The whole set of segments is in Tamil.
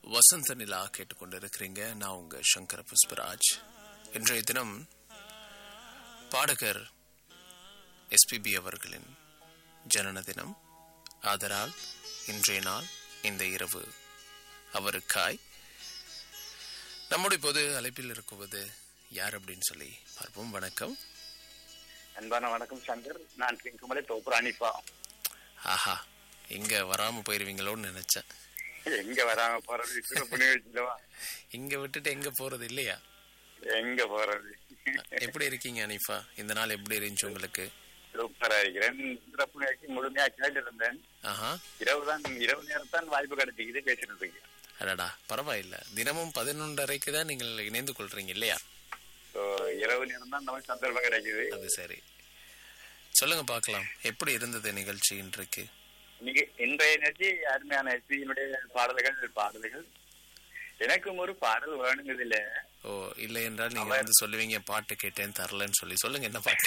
வசந்த நிலா கேட்டுக்கொண்டிருக்கிறீங்க நான் உங்க சங்கர புஷ்பராஜ் இன்றைய தினம் பாடகர் எஸ்பிபி அவர்களின் ஜனன தினம் ஆதலால் இன்றைய நாள் இந்த இரவு அவருக்காய் நம்முடைய பொது அழைப்பில் இருக்குவது யார் அப்படின்னு சொல்லி பார்ப்போம் வணக்கம் அன்பான வணக்கம் சங்கர் நான் பிங்குமலை தோப்புற அனிப்பா ஆஹா இங்க வராம போயிருவீங்களோன்னு நினைச்சேன் எங்க வராம போறது சிறப்பு நிகழ்ச்சியிலவா இங்க விட்டுட்டு எங்க போறது இல்லையா எங்க போறது எப்படி இருக்கீங்க அனிஃபா இந்த நாள் எப்படி இருந்துச்சு உங்களுக்கு சூப்பரா இருக்கிறேன் சிறப்பு நிகழ்ச்சி முழுமையா கேட்டு இருந்தேன் ஆஹா இரவு தான் இரவு நேரம் தான் வாய்ப்பு கிடைச்சிக்கிது பேசிட்டு இருக்கேன் அடடா பரவாயில்ல தினமும் பதினொன்றரைக்கு தான் நீங்கள் இணைந்து கொள்றீங்க இல்லையா ஸோ இரவு நேரம் தான் நமக்கு சந்தர்ப்பம் கிடைக்குது அது சரி சொல்லுங்க பார்க்கலாம் எப்படி இருந்தது நிகழ்ச்சி இன்றைக்கு இன்னைக்கு இன்றைய நிகழ்ச்சி அருமையான எஸ்பியினுடைய பாடல்கள் பாடல்கள் எனக்கும் ஒரு பாடல் வேணுங்கிறதுல ஓ இல்லை என்றால் நீங்க வந்து சொல்லுவீங்க பாட்டு கேட்டேன் தரலன்னு சொல்லி சொல்லுங்க என்ன பாட்டு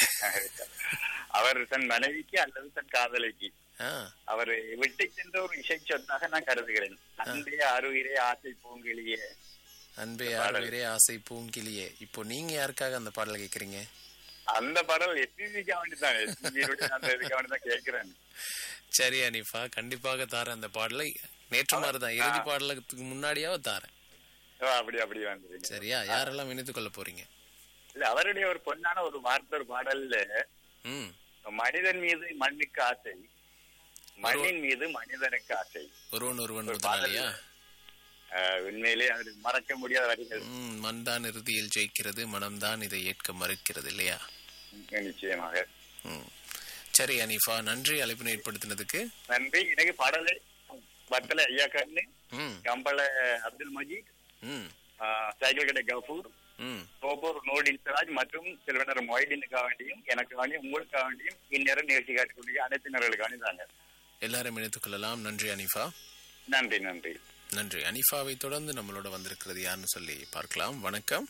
அவர் தன் மனைவிக்கு அல்லது தன் காதலிக்கு ஆ அவர் விட்டு சென்ற ஒரு இசை சொத்தாக நான் கருதுகிறேன் அன்பே அருகிலே ஆசை பூங்கிலியே அன்பே ஆறுவீரே ஆசை பூங்கிலியே இப்போ நீங்க யாருக்காக அந்த பாடலை கேக்குறீங்க அந்த பாடல் எஸ்பிபிக்கு வேண்டிதான் எஸ்பிபியுடைய அந்த இதுக்கு வேண்டி தான் கேட்கிறேன் சரி அனிஃபா கண்டிப்பாக தாரேன் அந்த பாடலை நேற்று மாதிரி தான் இறுதி பாடலுக்கு முன்னாடியாவது தாரேன் ஓ, அப்படி அப்படி வந்துருங்க சரியா யாரெல்லாம் இணைத்துக் கொள்ள போறீங்க இல்ல அவருடைய ஒரு பொன்னான ஒரு வார்த்தை ஒரு பாடல்ல ம் மனிதன் மீது மண்ணுக்கு ஆசை மண்ணின் மீது மனிதனுக்கு ஆசை ஒருவன் ஒருவன் முதலாளியா ஆஹ், உண்மையிலே அது மறக்க முடியாத வரிகள் ம் மண்தான் இறுதியில் ஜெயிக்கிறது மனம்தான் இதை ஏற்க மறுக்கிறது இல்லையா நிச்சயமாக ம் சரி அனிஃபா நன்றி அழைப்பினை ஏற்படுத்தினதுக்கு நன்றி எனக்கு பாடலை பத்தல ஐயா கண்ணு ம் கம்பள அப்துல் மஜீத் ம் ஆஹ், சைக்கிள் கடை கஃபூர் ம் கோபூர் நோடின் சிராஜ் மற்றும் செல்வனர் மொய்டீனுக்காக வேண்டியும் எனக்கு வேண்டியும் உங்களுக்காக வேண்டியும் இந்நேரம் நிகழ்ச்சி காட்டக்கூடிய அனைத்து நேர்களுக்காக தாங்க எல்லாரும் இணைத்துக் கொள்ளலாம் நன்றி அனிஃபா நன்றி நன்றி நன்றி அனிஃபாவை தொடர்ந்து நம்மளோட வந்திருக்கிறது யாருன்னு சொல்லி பார்க்கலாம் வணக்கம்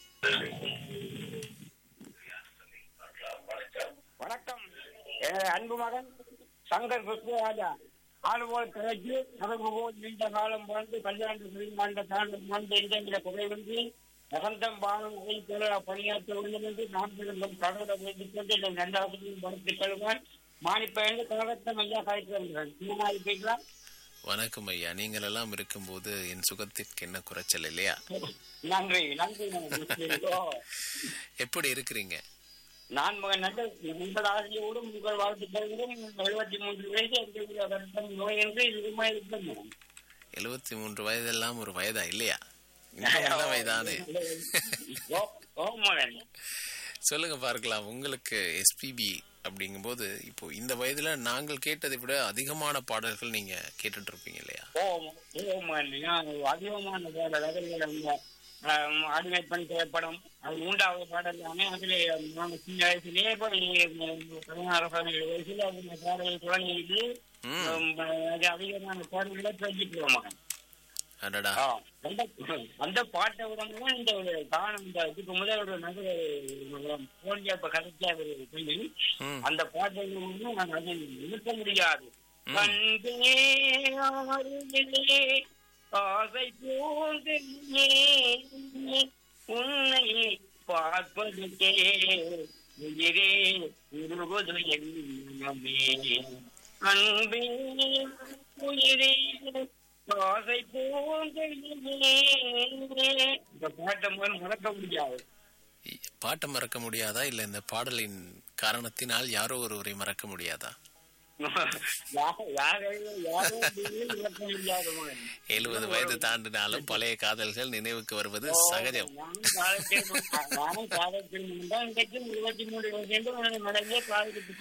வணக்கம் எனது அன்பு மகன் சங்கர் புஷ்பராஜா ஆளுபோல் திரைக்கு நடந்து போல் நீண்ட காலம் வாழ்ந்து கல்யாண சிறுமாண்ட தாண்டம் வாழ்ந்த எந்தெந்த குறைவின்றி வசந்தம் பாலம் உதவி பணியாற்ற வேண்டும் என்று நான் விரும்பும் கடவுளை வேண்டிக் கொண்டு என்னை நன்றாகவும் படுத்திக் கொள்வான் மானிப்பயந்து கழகத்தம் ஐயா காய்க்கிறேன் சும்மா இருப்பீங்களா வணக்கம் ஐயா நீங்கள் எல்லாம் இருக்கும்போது என் சுகத்திற்கு என்ன குறைச்சல் இல்லையா நன்றி நன்றி நன்றி. ஓ. எப்படி இருக்கிறீங்க நான் மகன் நல்ல உங்கள் ஆசிரியோடும் உங்கள் வாழ்த்துக்களும் எழுபத்தி மூன்று வயசு எந்த வருஷம் நோய் என்று இதுமாய் இருக்கிறேன் எழுபத்தி மூன்று வயதெல்லாம் ஒரு வயதா இல்லையா இன்னும் தான் வயதானே ஓ ஓ மகன் சொல்லுங்க பார்க்கலாம் உங்களுக்கு எஸ்பிபி அப்படிங்கும்போது இப்போ இந்த வயதுல நாங்கள் கேட்டதை விட அதிகமான பாடல்கள் நீங்க கேட்டுட்டு இருப்பீங்க இல்லையா ஓ ஓ மகன் நான் அதிகமான பாடல் அதில் அந்த ஆம், அடிமை பெண் திரைப்படம் அது மூன்றாவது பாடல் தானே அதில் நாங்கள் சின்ன வயசுலேயே போய் பதினாறு பதினேழு வயசுல அந்த பாடலை தொடங்கிட்டு ம் ஆம், அது அதிகமான பாடல்களை தெரிஞ்சுக்கிறோம் மகன் அடடா ஆ, அந்த அந்த பாட்டை விடமும் இந்த ஒரு காணும் இந்த இதுக்கு முதல் ஒரு நகர போன்றிய கடைசியா ஒரு சொல்லி ம் அந்த பாட்டை விடமும் நான் அதை நிறுத்த முடியாது கண்டே அருகிலே ஆசை போன்றே உன்னை பார்ப்பதுக்கே உயிரே உருவது என்னமே அன்பே உயிரே ஆசை போன்றே இந்த பாட்டை முதல் மறக்க முடியாது இ- பாட்டை மறக்க முடியாதா இல்ல இந்த பாடலின் காரணத்தினால் யாரோ ஒருவரை மறக்க முடியாதா யார- யாரையும் யாரும் மறக்க முடியாது மகன். எழுபது வயது தாண்டினாலும் பழைய காதல்கள் நினைவுக்கு வருவது சகஜம் நானும் காலத்தில் நானும் காலத்தில் தான் இன்றைக்கும் இருபத்தி மூன்று வருஷம் நடந்தே காலத்துக்கு